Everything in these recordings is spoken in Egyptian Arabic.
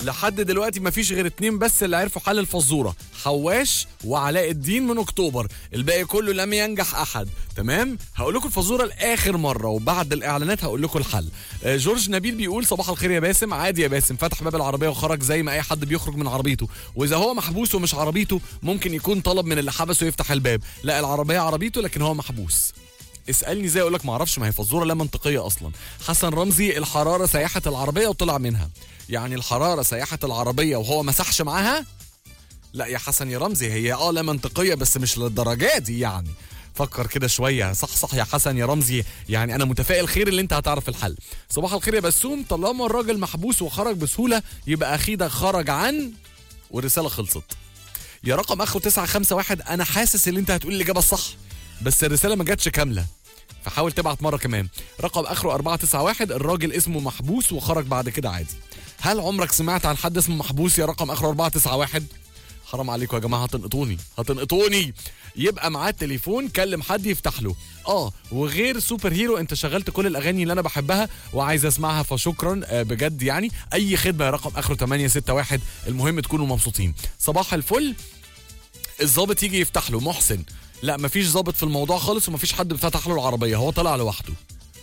لحد دلوقتي مفيش غير اتنين بس اللي عرفوا حل الفزوره حواش وعلاء الدين من اكتوبر الباقي كله لم ينجح احد تمام هقول لكم الفزوره لاخر مره وبعد الاعلانات هقول لكم الحل آه، جورج نبيل بيقول صباح الخير يا باسم عادي يا باسم فتح باب العربيه وخرج زي ما اي حد بيخرج من عربيته واذا هو محبوس ومش عربيته ممكن يكون طلب من اللي حبسه يفتح الباب لا العربيه عربيته لكن هو محبوس اسالني ازاي اقول لك ما اعرفش ما هي فزوره لا منطقيه اصلا حسن رمزي الحراره سيحت العربيه وطلع منها يعني الحراره سيحت العربيه وهو مسحش معاها لا يا حسن يا رمزي هي اه لا منطقيه بس مش للدرجه دي يعني فكر كده شويه صح صح يا حسن يا رمزي يعني انا متفائل خير اللي انت هتعرف الحل صباح الخير يا بسوم طالما الراجل محبوس وخرج بسهوله يبقى اكيد خرج عن والرساله خلصت يا رقم اخره 951 انا حاسس ان انت هتقول الاجابه الصح بس الرساله ما جاتش كامله فحاول تبعت مره كمان رقم اخره 491 الراجل اسمه محبوس وخرج بعد كده عادي هل عمرك سمعت عن حد اسمه محبوس يا رقم اخره 491 حرام عليكم يا جماعه هتنقطوني هتنقطوني يبقى معاه التليفون كلم حد يفتح له اه وغير سوبر هيرو انت شغلت كل الاغاني اللي انا بحبها وعايز اسمعها فشكرا آه بجد يعني اي خدمه يا رقم اخره 861 المهم تكونوا مبسوطين صباح الفل الظابط يجي يفتح له محسن لا مفيش ظابط في الموضوع خالص ومفيش حد فتح له العربيه هو طلع لوحده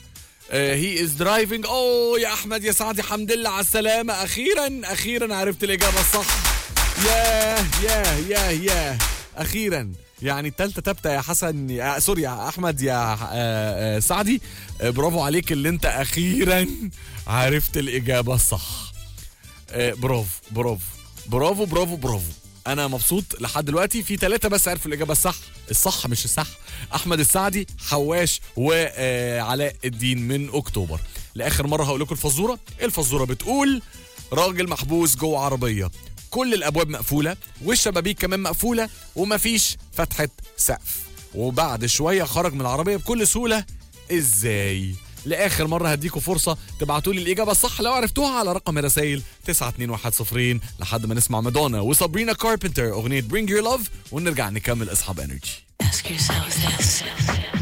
هي از درايفنج اوه يا احمد يا سعد الحمد لله على السلامه اخيرا اخيرا عرفت الاجابه الصح ياه ياه ياه ياه اخيرا يعني التالتة تابتة يا حسن يا سوري يا احمد يا آه، آه، سعدي آه، برافو عليك اللي انت اخيرا عرفت الاجابه الصح آه، برافو برافو برافو برافو برافو انا مبسوط لحد دلوقتي في ثلاثة بس عرفوا الاجابه الصح الصح مش الصح احمد السعدي حواش وعلاء الدين من اكتوبر لاخر مره هقول لكم الفزوره الفزوره بتقول راجل محبوس جوه عربيه كل الابواب مقفوله والشبابيك كمان مقفوله ومفيش فتحه سقف وبعد شويه خرج من العربيه بكل سهوله ازاي لاخر مره هديكم فرصه تبعتوا لي الاجابه الصح لو عرفتوها على رقم الرسائل 92110 لحد ما نسمع مادونا وسابرينا كاربنتر اغنيه برينج يور لاف ونرجع نكمل اصحاب انرجي Ask yourself this.